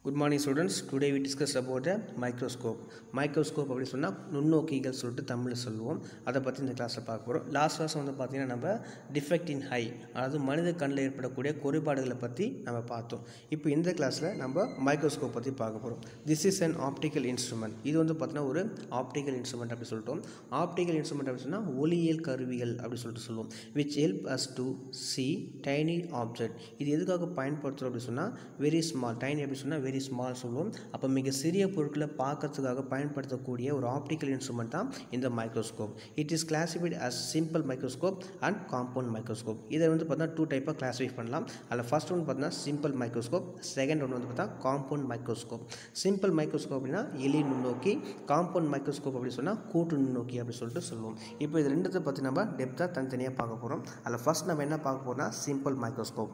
good morning students today we discuss about microscope microscope அப்படி சொன்னால் நுண்ணோக்கிகள் சொல்லிட்டு தமிழில் சொல்லுவோம் அதை பற்றி இந்த கிளாஸில் பார்க்க போகிறோம் லாஸ்ட் கிளாஸ் வந்து பார்த்திங்கன்னா நம்ம டிஃபெக்ட் இன் ஹை அதாவது மனித கண்ணில் ஏற்படக்கூடிய குறைபாடுகளை பற்றி நம்ம பார்த்தோம் இப்போ இந்த கிளாஸில் நம்ம மைக்ரோஸ்கோப் பற்றி பார்க்க போகிறோம் this is an optical instrument இது வந்து பார்த்தீங்கன்னா ஒரு ஆப்டிக்கல் இன்ஸ்ட்ருமெண்ட் அப்படி சொல்லிட்டோம் ஆப்டிக்கல் இன்ஸ்ட்ருமெண்ட் அப்படி சொன்னால் ஒளியியல் கருவிகள் அப்படி சொல்லிட்டு சொல்லுவோம் which help us to see tiny object இது எதுக்காக பயன்படுத்துகிறோம் அப்படி சொன்னால் வெரி ஸ்மால் டைனி அப்படி சொன்னால் வெரி ஸ்மால் சொல்லுவோம் அப்போ மிக சிறிய பொருட்களை பார்க்கறதுக்காக பயன்படுத்தக்கூடிய ஒரு ஆப்டிக்கல் இன்ஸ்ட்ருமெண்ட் தான் இந்த microscope it is classified as simple microscope and compound microscope இதை வந்து பார்த்தா டூ டைப்பாக கிளாஸிஃபை பண்ணலாம் அதில் ஃபர்ஸ்ட் ஒன் பார்த்தீங்கன்னா சிம்பிள் மைக்ரோஸ்கோப் செகண்ட் ஒன் வந்து பார்த்தா காம்பவுண்ட் மைக்ரோஸ்கோப் சிம்பிள் மைக்ரோஸ்கோப் அப்படின்னா எலி நுண்ணோக்கி காம்பவுண்ட் மைக்ரோஸ்கோப் அப்படி சொன்னால் கூட்டு நுண்ணோக்கி அப்படி சொல்லிட்டு சொல்லுவோம் இப்போ இது ரெண்டுத்தை பற்றி நம்ம டெப்த்தாக தனித்தனியாக பார்க்க போகிறோம் அதில் ஃபர்ஸ்ட் நம்ம என்ன பார்க்க போகிறோம்னா சிம்பிள் மைக்ரோஸ்கோப்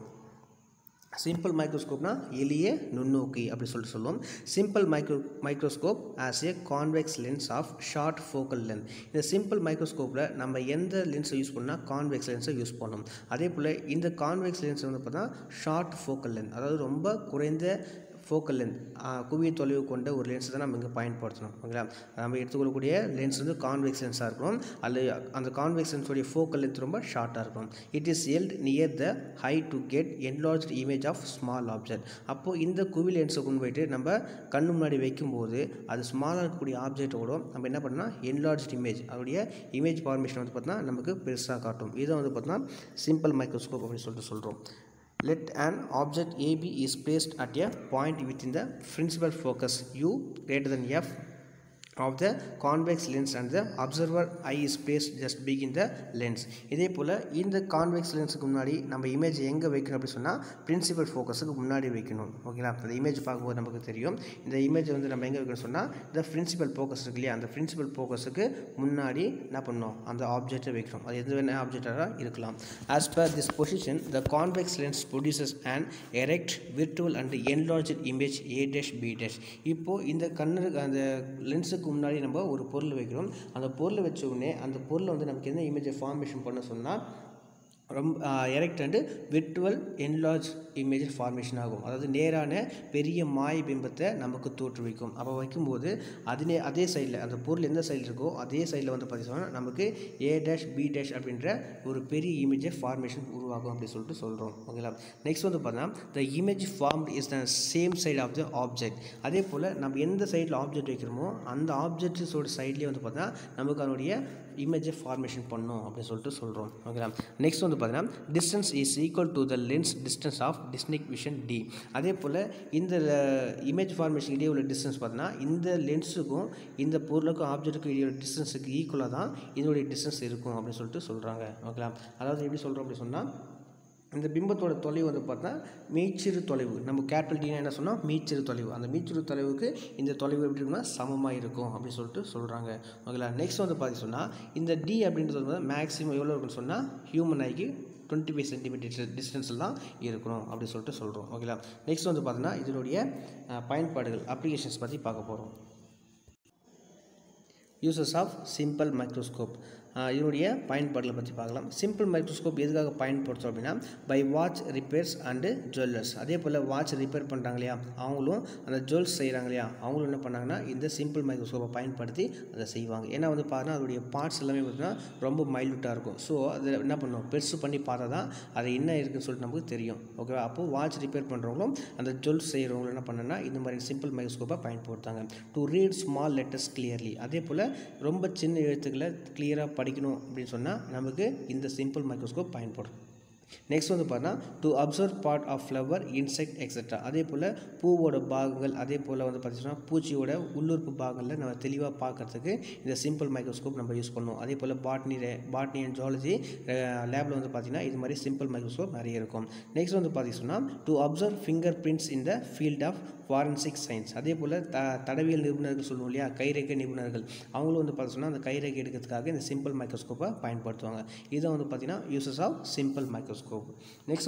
சிம்பிள் மைக்ரோஸ்கோப்னா எளிய நுண்ணோக்கி அப்படி சொல்லிட்டு சொல்லுவோம் simple micro microscope as a convex lens of short focal length இந்த சிம்பிள் மைக்ரோஸ்கோப்பில் நம்ம எந்த லென்ஸை யூஸ் பண்ணால் கான்வெக்ஸ் லென்ஸை யூஸ் பண்ணணும் அதே போல் இந்த கான்வெக்ஸ் லென்ஸ் வந்து பார்த்தா ஷார்ட் ஃபோக்கல் லென்த் அதாவது ரொம்ப குறைந்த ஃபோக்கல் லென்த் குவிய தொலைவு கொண்ட ஒரு லென்ஸ் தான் நம்ம இங்கே பயன்படுத்தணும் ஓகேங்களா நம்ம எடுத்துக்கொள்ளக்கூடிய லென்ஸ் வந்து கான்வெக்ஸ் லென்ஸாக இருக்கணும் அல்லது அந்த கான்வெக்ஸ் லென்ஸோடைய ஃபோக்கல் லென்த் ரொம்ப ஷார்ட்டாக இருக்கும் it is held near the eye to get enlarge image of small object அப்போது இந்த குவி லென்ஸை கொண்டு போயிட்டு நம்ம கண்ணு முன்னாடி வைக்கும்போது அது ஸ்மாலாக இருக்கக்கூடிய ஆப்ஜெக்டோட நம்ம என்ன பண்ணோம்னா என்லார்ஜ் இமேஜ் அதோடைய இமேஜ் ஃபார்மேஷன் வந்து பார்த்தோன்னா நமக்கு பெருசாக காட்டும் இதை வந்து பார்த்தோன்னா சிம்பிள் மைக்ரோஸ்கோப் அப்படின்னு சொல்லிட்டு சொல்கிறோம் let an object AB is placed at a point within the principal focus U greater than F of the convex lens and the observer eye is placed just begin the lens இதே போல் இந்த convex லென்ஸுக்கு முன்னாடி நம்ம image எங்கே வைக்கணும் அப்படின்னு சொன்னால் principal ஃபோக்கஸுக்கு முன்னாடி வைக்கணும் ஓகேங்களா அந்த இமேஜ் பார்க்கும்போது நமக்கு தெரியும் இந்த இமேஜ் வந்து நம்ம எங்கே வைக்கணும் சொன்னால் இந்த பிரின்சிபல் ஃபோக்கஸ் இருக்கு இல்லையா அந்த பிரின்சிபல் ஃபோக்கஸுக்கு முன்னாடி என்ன பண்ணணும் அந்த ஆப்ஜெக்டை வைக்கணும் அது எது வேணால் ஆப்ஜெக்டாக இருக்கலாம் as per this position the convex lens produces and erect virtual and enlarge image A dash B dash இப்போது இந்த கண்ணு அந்த லென்ஸுக்கு முன்னாடி நம்ம ஒரு பொருள் வைக்கிறோம் அந்த பொருளை வச்ச உடனே அந்த பொருளை வந்து நமக்கு என்ன இமேஜை ஃபார்மேஷன் பண்ண சொன்னால் ரொம்ப erect and virtual enlarge image formation ஆகும் அதாவது நேரான பெரிய மாய பிம்பத்தை நமக்கு தோற்றுவிக்கும் அப்போ வைக்கும்போது அதே அதே சைடில் அந்த பொருள் எந்த சைடில் இருக்கோ அதே சைடில் வந்து பார்த்தீங்கன்னா நமக்கு ஏ டேஷ் பி டேஷ் அப்படின்ற ஒரு பெரிய இமேஜை ஃபார்மேஷன் உருவாகும் அப்படி சொல்லிட்டு சொல்கிறோம் ஓகேங்களா நெக்ஸ்ட் வந்து பார்த்தீங்கன்னா the image formed is the same side of the object அதே போல் நம்ம எந்த சைடில் ஆப்ஜெக்ட் வைக்கிறோமோ அந்த ஆப்ஜெக்ட்ஸோட சைட்லேயே வந்து பார்த்தா நமக்கு அதனுடைய இமேஜை ஃபார்மேஷன் பண்ணும் அப்படின்னு சொல்லிட்டு சொல்கிறோம் ஓகேங்களா நெக்ஸ்ட் வந்து பார்த்தீங்கன்னா distance is equal to the lens distance of distinct vision D அதே போல் இந்த இமேஜ் ஃபார்மேஷன் இடையே உள்ள டிஸ்டன்ஸ் பார்த்தீங்கன்னா இந்த லென்ஸுக்கும் இந்த பொருளுக்கும் ஆப்ஜெக்ட்டுக்கும் இடையே உள்ள டிஸ்டன்ஸுக்கு ஈக்குவலாக தான் இதனுடைய டிஸ்டன்ஸ் இருக்கும் அப்படின்னு சொல்லிட்டு சொல்கிறாங்க ஓகேங்களா அதாவது எப்படி சொல்கிறோம் அப்படி சொன்னால் இந்த பிம்பத்தோட தொலைவு வந்து பார்த்தா மீச்சிறு தொலைவு நம்ம கேபிட்டல் டினா என்ன சொன்னால் மீச்சிறு தொலைவு அந்த மீச்சிறு தொலைவுக்கு இந்த தொலைவு எப்படி இருக்குன்னா சமமாக இருக்கும் அப்படின்னு சொல்லிட்டு சொல்கிறாங்க ஓகேங்களா நெக்ஸ்ட் வந்து பார்த்து சொன்னால் இந்த டி அப்படின்றது வந்து மேக்ஸிமம் எவ்வளோ இருக்குன்னு சொன்னால் ஹியூமன் ஐக்கு டுவெண்ட்டி ஃபைவ் சென்டிமீட்டர் டிஸ்டன்ஸில் தான் இருக்கணும் அப்படின்னு சொல்லிட்டு சொல்கிறோம் ஓகேங்களா நெக்ஸ்ட் வந்து பார்த்தீங்கன்னா இதனுடைய பயன்பாடுகள் அப்ளிகேஷன்ஸ் பற்றி பார்க்க போகிறோம் யூசஸ் ஆஃப் சிம்பிள் மைக்ரோஸ்கோப் இதனுடைய பயன்பாடுகளை பற்றி பார்க்கலாம் சிம்பிள் மைக்ரோஸ்கோப் எதுக்காக பயன்படுத்தும் அப்படின்னா by watch repairers and jewellers அதே போல் வாட்ச் ரிப்பேர் பண்ணுறாங்க இல்லையா அவங்களும் அந்த ஜுவல்ஸ் செய்கிறாங்க இல்லையா அவங்களும் என்ன பண்ணாங்கன்னா இந்த சிம்பிள் மைக்ரோஸ்கோப்பை பயன்படுத்தி அதை செய்வாங்க ஏன்னா வந்து பார்த்தீங்கன்னா அதோடைய பார்ட்ஸ் எல்லாமே பார்த்தீங்கன்னா ரொம்ப மைல்யூட்டாக இருக்கும் ஸோ அது என்ன பண்ணும் பெருசு பண்ணி பார்த்தா தான் அது என்ன இருக்குன்னு சொல்லிட்டு நமக்கு தெரியும் ஓகேவா அப்போது வாட்ச் ரிப்பேர் பண்ணுறவங்களும் அந்த ஜுவல்ஸ் செய்கிறவங்களும் என்ன பண்ணனா இந்த மாதிரி சிம்பிள் மைக்ரோஸ்கோப்பை பயன்படுத்தாங்க to read small letters clearly அதே போல் ரொம்ப சின்ன எழுத்துக்களை கிளியராக படிக்கணும் அப்படின்னு சொன்னால் நமக்கு இந்த சிம்பிள் மைக்ரோஸ்கோப் பயன்படும் நெக்ஸ்ட் வந்து பார்த்தா to observe part of flower insect etcetera அதே போல் பூவோட பாகங்கள் அதே போல் வந்து பார்த்தீங்கன்னா பூச்சியோட உள்ளுறுப்பு பாகங்களில் நம்ம தெளிவாக பார்க்கறதுக்கு இந்த சிம்பிள் மைக்ரோஸ்கோப் நம்ம யூஸ் பண்ணுவோம் அதே போல் பாட்னி பாட்னி அண்ட் ஜாலஜி லேபில் வந்து பார்த்திங்கன்னா இது மாதிரி சிம்பிள் மைக்ரோஸ்கோப் நிறைய இருக்கும் நெக்ஸ்ட் வந்து பார்த்தீங்கன்னா to observe fingerprints in the field of forensic science அதே போல் த தடவியல் நிபுணர்கள் சொல்லுவோம் இல்லையா கைரேகை நிபுணர்கள் அவங்களும் வந்து பார்த்தீங்கன்னா அந்த கைரேகை எடுக்கிறதுக்காக இந்த சிம்பிள் மைக்ரோஸ்கோப்பை பயன்படுத்துவாங்க இதை வந்து பார்த்திங்கன்னா uses of simple microscope next